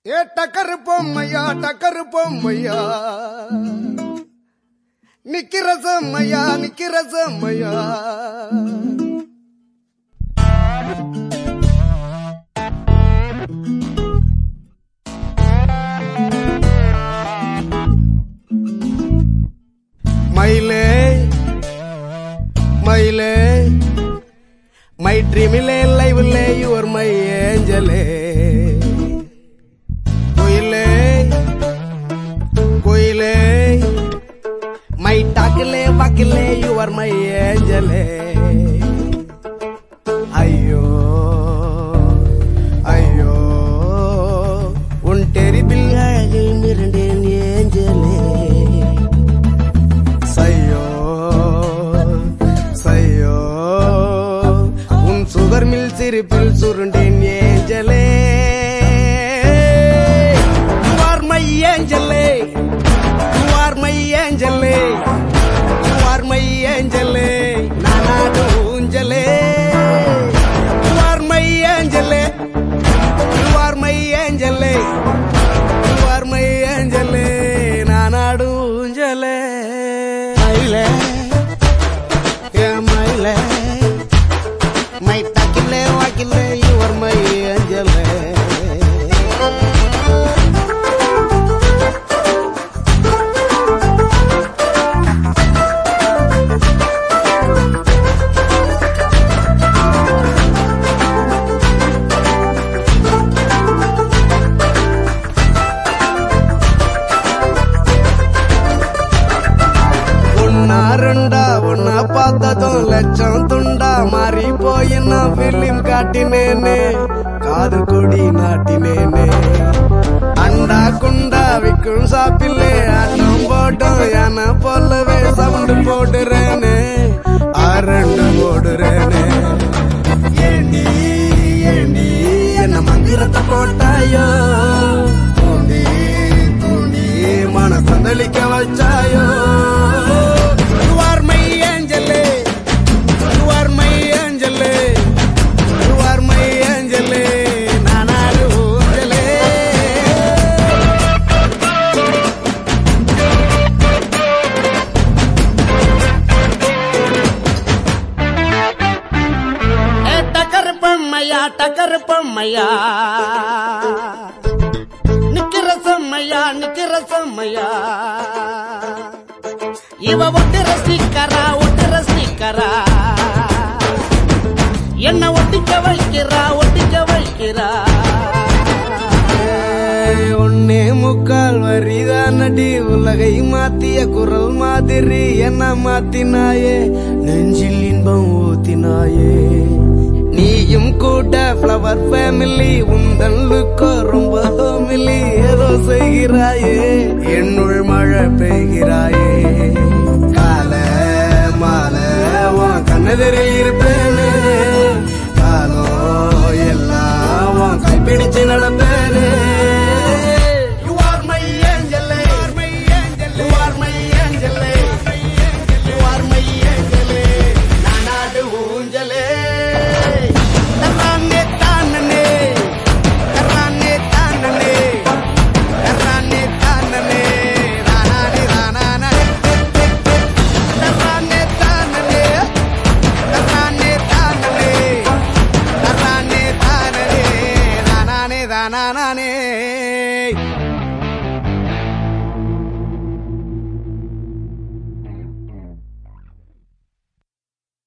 ஏ டக்கரு பொம்மையா டக்கரு பொம்மையா நிக்கிற செம்மையா நிக்கிற செம்மையா மயிலே மயிலே மை ட்ரீமிலே லைவ்லே யுவர் மை ஏஞ்சலே குயிலே குயிலே மை டாக்கிலே வாக்கிலே யுவர் மை ஏஞ்சலே ஐயோ ஐயோ உன் டெரிபில் அழகில் மிரண்டேன் ஏஞ்சலே சையோ சையோ உன் சுகர் மில் சிரிப்பில் சுருண்டேன் ஏஞ்சலே You are my ஏஞ்சலே You are my ஏஞ்சலே You are my ஏஞ்சலே நானாடு ஊஞ்சலே You are my ஏஞ்சலே You are my ஏஞ்சலே You are my ஏஞ்சலே நானாடு ஊஞ்சலே மயிலே ஏ மயிலே மை தக்கிலே வாக்கிலே you are my ஏஞ்சலே ஒன்னா ரெண்டா ஒன்னா பார்த்ததும் லட்சம் துண்டா மாறி போய் நான் பிலிம் காட்டினேனே காது கொடி நாட்டினேனே அண்டா குண்டா விக்கும் சாப்பிலே ஆட்டம் போட்டோம் யானை போலவே சவுண்டு போடுறேனே அரண்டு போடுறேனே ஏண்டி ஏண்டி என்ன மந்திரத்தை போட்டாயோ தூண்டி தூண்டி மனசந்தளிக்க வச்சாயோ You are my angel. You are my angel. You are my angel. நானாடு ஊஞ்சலே. ஏ டக்கரு பொம்மையா டக்கரு பொம்மையா நிக்கிற செம்மையா நிக்கிற செம்மையா இவ ஒட்டுற ஸ்டிக்கரா ஒட்டுற ஸ்டிக்கரா என்ன ஒட்டிக்க வைக்கிறா ஒட்டிக்க வைக்கிறா ஏய், ஒண்ணே முக்கால் வரிதானடி உலகை மாத்திய குரல் மாதிரி என்ன மாத்தினாயே நெஞ்சில் இன்பம் ஊத்தினாயே நீயும் கூட ஃப்ளவர் ஃபேமிலி உந்தன் லுக்கோ ரொம்ப ஹோமிலி ஏதோ செய்கிறாயே